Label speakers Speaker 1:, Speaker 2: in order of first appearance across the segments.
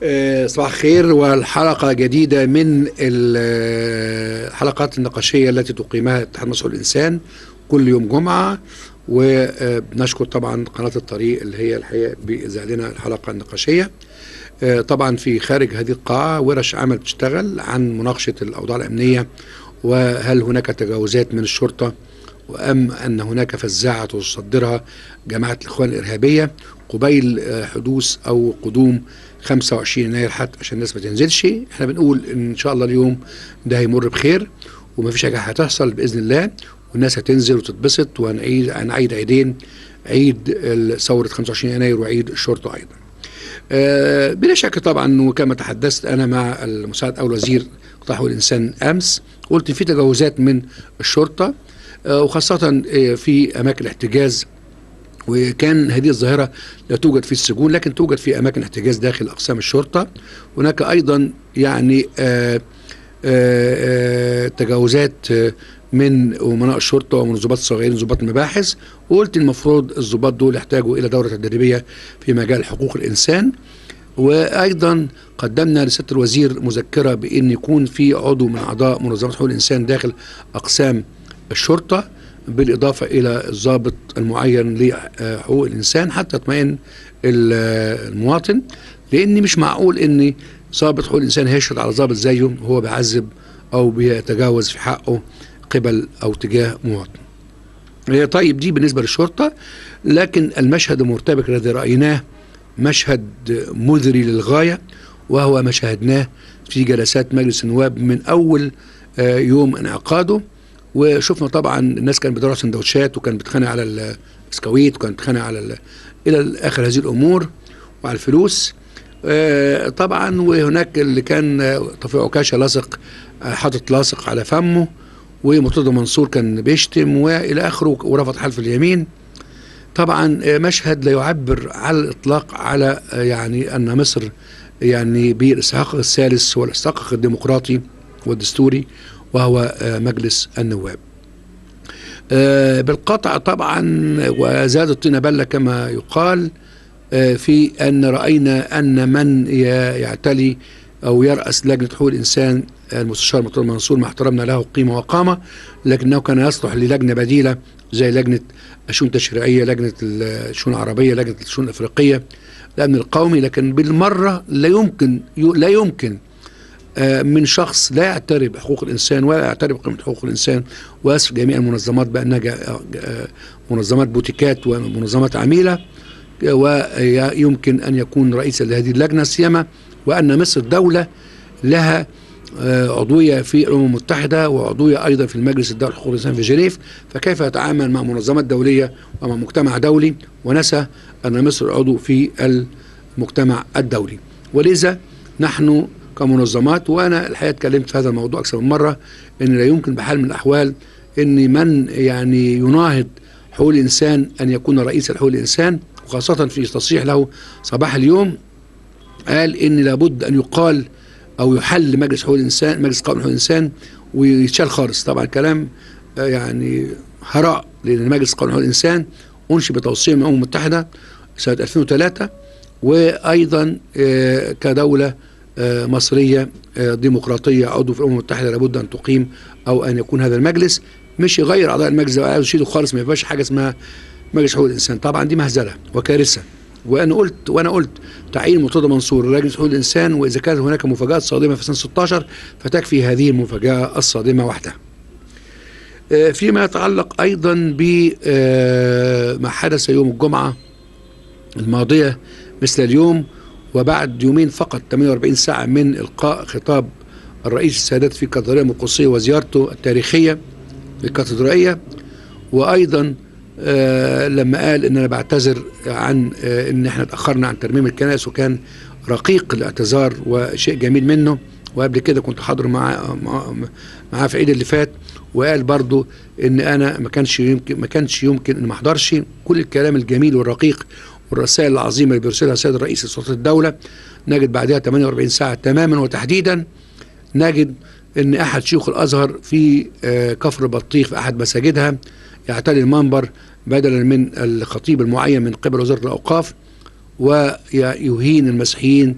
Speaker 1: آه، صباح الخير والحلقة جديدة من الحلقات النقاشية التي تقيمها اتحاد مصر الإنسان كل يوم جمعة وبنشكر طبعا قناة الطريق اللي هي الحقيقة بإذاع لنا الحلقة النقاشية آه، طبعا في خارج هذه القاعة ورش عمل بتشتغل عن مناقشة الأوضاع الأمنية وهل هناك تجاوزات من الشرطة وأم أن هناك فزاعة تصدرها جماعة الإخوان الإرهابية قبيل آه، حدوث أو قدوم 25 يناير حتى عشان الناس ما تنزلش احنا بنقول ان شاء الله اليوم ده هيمر بخير ومفيش حاجه هتحصل باذن الله والناس هتنزل وتتبسط وهنعيد هنعيد عيدين عيد ثوره 25 يناير وعيد الشرطه ايضا. آه بلا شك طبعا وكما تحدثت انا مع المساعد اول وزير قطاع حقوق الانسان امس قلت في تجاوزات من الشرطه آه وخاصه آه في اماكن الاحتجاز وكان هذه الظاهرة لا توجد في السجون لكن توجد في أماكن احتجاز داخل أقسام الشرطة هناك أيضا يعني آآ آآ تجاوزات آه، من أمناء الشرطة ومن ضباط الصغيرين ضباط المباحث وقلت المفروض الضباط دول يحتاجوا إلى دورة تدريبية في مجال حقوق الإنسان وايضا قدمنا لسياده الوزير مذكره بان يكون في عضو من اعضاء منظمه حقوق الانسان داخل اقسام الشرطه بالإضافة إلى الضابط المعين لحقوق الإنسان حتى يطمئن المواطن لأن مش معقول أن ضابط حقوق الإنسان هيشهد على ضابط زيه وهو بيعذب أو بيتجاوز في حقه قبل أو تجاه مواطن هي طيب دي بالنسبة للشرطة لكن المشهد المرتبك الذي رأيناه مشهد مذري للغاية وهو ما شاهدناه في جلسات مجلس النواب من أول آه، يوم انعقاده وشفنا طبعا الناس كانت بتدور سندوتشات وكانت بتخانق على البسكويت وكانت بتخانق على ال... الى اخر هذه الامور وعلى الفلوس آه طبعا وهناك اللي كان طفيع عكاشه لاصق آه، حاطط لاصق على فمه ومرتضى منصور كان بيشتم والى اخره ورفض حلف اليمين طبعا آه، مشهد لا يعبر على الاطلاق على آه، يعني ان مصر يعني بالاستحقاق الثالث هو الاستحقاق الديمقراطي والدستوري وهو آه، مجلس النواب آه، بالقطع طبعا وزاد الطين بلة كما يقال آه، في أن رأينا أن من ي- يعتلي أو يرأس لجنة حقوق الإنسان المستشار مرتضى منصور مع احترامنا له قيمة وقامة لكنه كان يصلح للجنة بديلة زي لجنة الشؤون التشريعية لجنة الشؤون العربية لجنة الشؤون الأفريقية الأمن القومي لكن بالمرة لا يمكن لا يمكن آه، من شخص لا يعترف بحقوق الانسان ولا يعترف بقيمه حقوق الانسان ويصف جميع المنظمات بانها جا- آه، منظمات بوتيكات ومنظمات عميله آه، ويمكن ان يكون رئيسا لهذه اللجنه سيما وان مصر دوله لها آه، عضويه في الامم المتحده وعضويه ايضا في المجلس الدولي لحقوق الانسان في جنيف فكيف يتعامل مع منظمات دوليه ومع مجتمع دولي ونسى ان مصر عضو في المجتمع الدولي ولذا نحن كمنظمات وانا الحقيقه اتكلمت في هذا الموضوع اكثر من مره ان لا يمكن بحال من الاحوال ان من يعني يناهض حقوق الانسان ان يكون رئيسا لحقوق الانسان وخاصه في تصريح له صباح اليوم قال ان لابد ان يقال او يحل مجلس حقوق الانسان مجلس قومي حقوق الانسان ويتشال خالص طبعا كلام آه، يعني هراء لان مجلس قومي حقوق الانسان انشئ بتوصيه من الامم المتحده سنه 2003 وايضا آه، كدوله آه، مصريه آه، ديمقراطيه عضو في الامم المتحده لابد ان تقيم او ان يكون هذا المجلس مش يغير اعضاء المجلس ده عايز يشيله خالص ما يبقاش حاجه اسمها مجلس حقوق الانسان طبعا دي مهزله وكارثه وانا قلت وانا قلت تعيين مرتضى منصور لجنه حقوق الانسان واذا كانت هناك مفاجات صادمه في سنه 16 فتكفي هذه المفاجاه الصادمه وحدها. آه، فيما يتعلق ايضا بما حدث يوم الجمعه الماضيه مثل اليوم وبعد يومين فقط 48 ساعه من القاء خطاب الرئيس السادات في الكاتدرائيه القدسيه وزيارته التاريخيه للكاتدرائيه وايضا آه لما قال ان انا بعتذر عن آه ان احنا اتاخرنا عن ترميم الكنائس وكان رقيق الاعتذار وشيء جميل منه وقبل كده كنت حاضر معاه مع- معاه في العيد اللي فات وقال برضو ان انا ما كانش يمكن ما كانش يمكن ان ما احضرش كل الكلام الجميل والرقيق والرسائل العظيمه اللي بيرسلها السيد الرئيس لسلطات الدوله نجد بعدها 48 ساعه تماما وتحديدا نجد ان احد شيوخ الازهر في آه، كفر بطيخ في احد مساجدها يعتلي المنبر بدلا من الخطيب المعين من قبل وزاره الاوقاف ويهين المسيحيين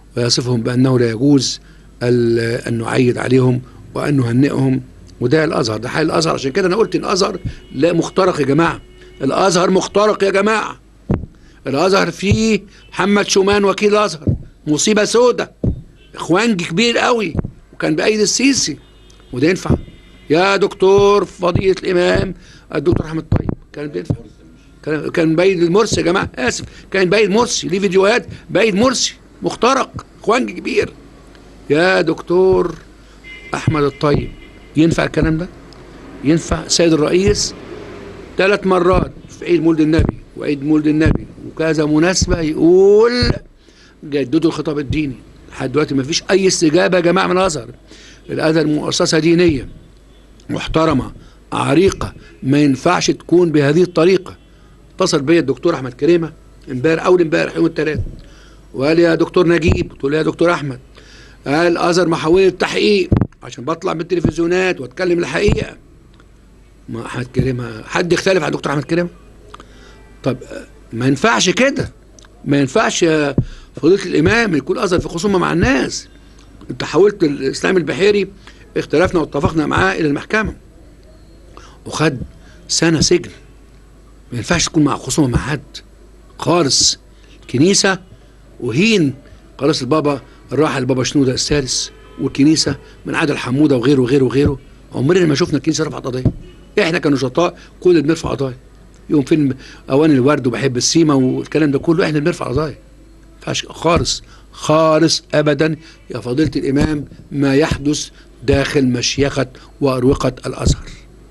Speaker 1: ويصفهم بأنه لا يجوز ال- أن نعيد عليهم وأن نهنئهم وده الأزهر ده حال الأزهر عشان كده أنا قلت إن الأزهر لا مخترق يا جماعة الأزهر مخترق يا جماعة الأزهر فيه محمد شومان وكيل الأزهر مصيبة سودة إخوانجي كبير قوي وكان بأيد السيسي وده ينفع يا دكتور فضيلة الإمام الدكتور أحمد طيب كان بينفع كان كان بايد المرسي يا جماعه اسف كان بايد مرسي ليه فيديوهات بايد مرسي مخترق اخوانجي كبير يا دكتور احمد الطيب ينفع الكلام ده ينفع سيد الرئيس ثلاث مرات في عيد مولد النبي وعيد مولد النبي وكذا مناسبه يقول جددوا الخطاب الديني لحد دلوقتي ما فيش اي استجابه يا جماعه من الازهر الازهر مؤسسه دينيه محترمه عريقه ما ينفعش تكون بهذه الطريقه اتصل بيا الدكتور احمد كريمه امبارح اول امبارح يوم الثلاث وقال لي يا دكتور نجيب قلت له يا دكتور احمد قال ازهر محاولة التحقيق عشان بطلع بالتلفزيونات واتكلم الحقيقه ما احمد كريمه حد يختلف عن دكتور احمد كريمه طب آه، ما ينفعش كده ما ينفعش يا فضيله الامام يكون ازهر في خصومه مع الناس انت حاولت الاسلام البحيري اختلفنا واتفقنا معاه الى المحكمه وخد سنه سجن ما ينفعش تكون مع خصومه مع حد خالص كنيسه وهين خلاص البابا الراحل البابا شنوده الثالث والكنيسه من عادل حموده وغيره وغيره وغيره عمرنا ما شفنا الكنيسه رفعت قضيه احنا كنشطاء كل اللي بنرفع قضايا يوم فيلم اواني الورد وبحب السيما والكلام ده كله احنا اللي بنرفع قضايا ما ينفعش خالص خالص ابدا يا فضيله الامام ما يحدث داخل مشيخه واروقه الازهر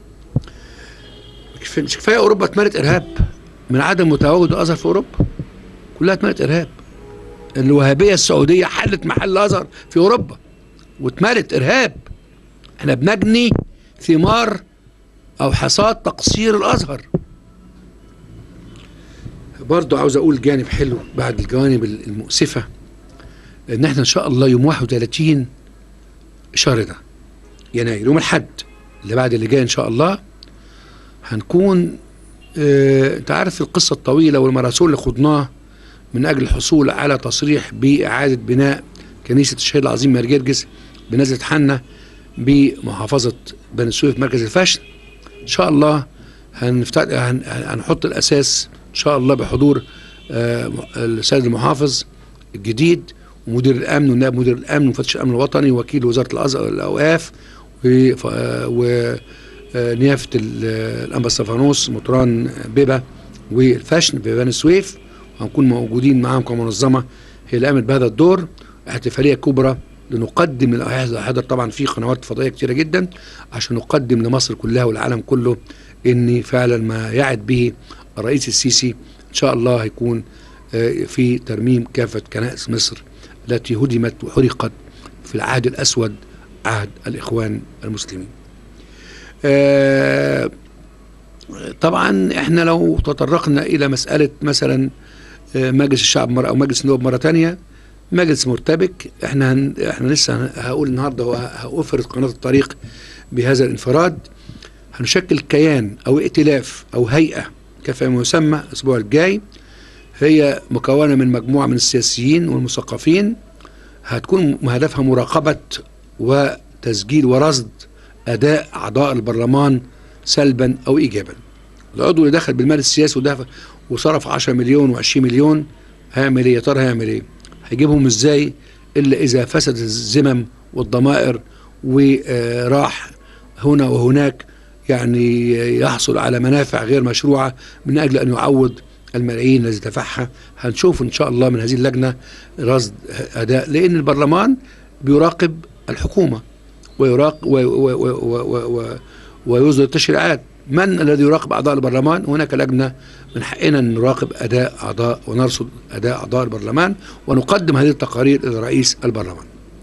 Speaker 1: كفاية- مش كفايه اوروبا اتملت ارهاب من عدم تواجد الازهر في اوروبا كلها اتملت ارهاب الوهابيه السعوديه حلت محل الازهر في اوروبا واتملت ارهاب احنا بنجني ثمار او حصاد تقصير الازهر برضه عاوز اقول جانب حلو بعد الجوانب المؤسفه ان احنا ان شاء الله يوم 31 شهر ده يناير يوم الحد اللي بعد اللي جاي ان شاء الله هنكون اه انت عارف القصه الطويله والمراسول اللي خضناه من اجل الحصول على تصريح باعاده بناء كنيسه الشهيد العظيم مار جرجس بنزله حنا بمحافظه بني سويف مركز الفشل ان شاء الله هنفتح هن- هنحط الاساس ان شاء الله بحضور آه، السيد المحافظ الجديد ومدير الامن ونائب مدير الامن ومفتش الامن الوطني وكيل وزاره الازهر الاوقاف و ف- آه، و آه، نيافه ال- آه، الانبا استفانوس مطران بيبا والفشن ببني سويف وهنكون موجودين معاهم كمنظمه هي اللي قامت بهذا الدور احتفاليه كبرى لنقدم حضر طبعا في قنوات فضائيه كتيره جدا عشان نقدم لمصر كلها والعالم كله ان فعلا ما يعد به الرئيس السيسي ان شاء الله هيكون آه، في ترميم كافه كنائس مصر التي هدمت وحرقت في العهد الاسود عهد الاخوان المسلمين. آه، طبعا احنا لو تطرقنا الى مساله مثلا آه، مجلس الشعب مرة او مجلس النواب مره تانية مجلس مرتبك احنا هن احنا لسه هن- هقول النهارده وهافرد قناه الطريق بهذا الانفراد هنشكل كيان او ائتلاف او هيئه كما يسمى الاسبوع الجاي هي مكونه من مجموعه من السياسيين والمثقفين هتكون هدفها مراقبه وتسجيل ورصد اداء اعضاء البرلمان سلبا او ايجابا. العضو اللي دخل بالمال السياسي ودفع وصرف 10 مليون و20 مليون هيعمل ايه؟ يا ترى هيعمل ايه؟ هيجيبهم ازاي الا اذا فسدت الزمم والضمائر وراح هنا وهناك يعني يحصل على منافع غير مشروعه من اجل ان يعوض الملايين التي دفعها هنشوف ان شاء الله من هذه اللجنه رصد اداء لان البرلمان بيراقب الحكومه ويراقب و و و و و ويصدر التشريعات من الذي يراقب اعضاء البرلمان هناك لجنه من حقنا ان نراقب اداء اعضاء ونرصد اداء اعضاء البرلمان ونقدم هذه التقارير الى رئيس البرلمان.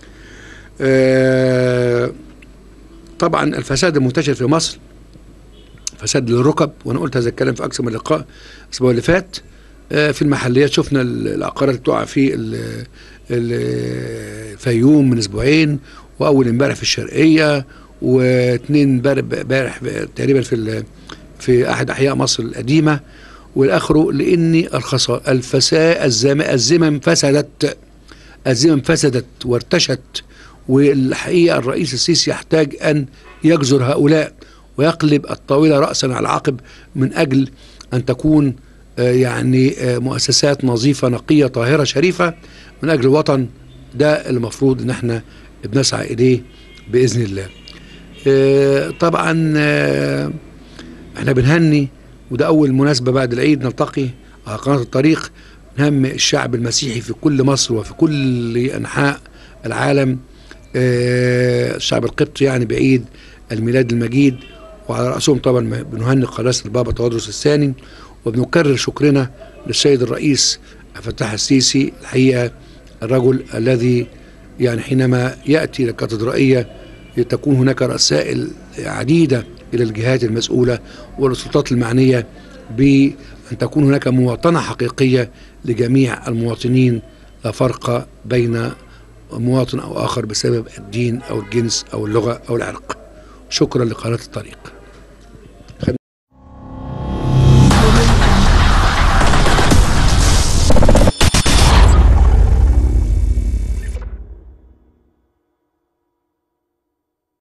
Speaker 1: آه، طبعا الفساد المنتشر في مصر فساد للركب وانا قلت هذا الكلام في اكثر من لقاء الاسبوع اللي فات آه، في المحليات شفنا ال- العقارات اللي بتقع في ال- ال- الفيوم من اسبوعين واول امبارح في الشرقيه واثنين امبارح امبارح تقريبا في ال- في احد احياء مصر القديمه والاخره لان الخسا الفساد الزم الزمم فسدت الزمن فسدت وارتشت والحقيقة الرئيس السيسي يحتاج أن يجزر هؤلاء ويقلب الطاولة رأسا على عقب من أجل أن تكون آه، يعني آه، مؤسسات نظيفة نقية طاهرة شريفة من أجل الوطن ده المفروض أن احنا بنسعى إليه بإذن الله آه، طبعا آه، احنا بنهني وده أول مناسبة بعد العيد نلتقي على قناة الطريق نهم الشعب المسيحي في كل مصر وفي كل أنحاء العالم آه، الشعب القبطي يعني بعيد الميلاد المجيد وعلى رأسهم طبعا بنهنئ قداسة البابا تودروس الثاني وبنكرر شكرنا للسيد الرئيس فتح السيسي الحقيقة الرجل الذي يعني حينما يأتي إلى الكاتدرائية تكون هناك رسائل عديدة إلى الجهات المسؤولة والسلطات المعنية بأن تكون هناك مواطنة حقيقية لجميع المواطنين لا فرق بين مواطن أو آخر بسبب الدين أو الجنس أو اللغة أو العرق شكرا لقناة الطريق